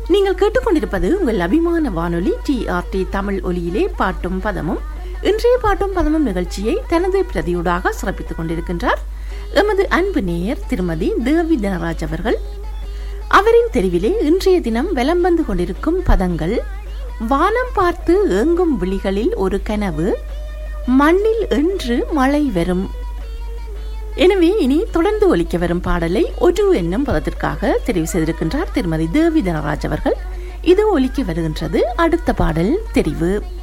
நீங்கள் கேட்டுக்கொண்டிருப்பது உங்கள் அபிமான வானொலி டிஆர்டி தமிழ் ஒலியிலே பாட்டும் பதமும் இன்றைய பாட்டும் பதமும் நிகழ்ச்சியை தனது பிரதியூடாக சிறப்பித்துக் கொண்டிருக்கின்றார் எமது அன்பு நேயர் திருமதி தேவி தனராஜ் அவர்கள் அவரின் தெரிவிலே இன்றைய தினம் வலம் வந்து கொண்டிருக்கும் பதங்கள் வானம் பார்த்து ஏங்கும் விழிகளில் ஒரு கனவு மண்ணில் என்று மழை வரும் எனவே இனி தொடர்ந்து ஒலிக்க வரும் பாடலை ஒரு என்னும் பதத்திற்காக தெரிவு செய்திருக்கின்றார் திருமதி தேவி தனராஜ் அவர்கள் இது ஒலிக்க வருகின்றது அடுத்த பாடல் தெரிவு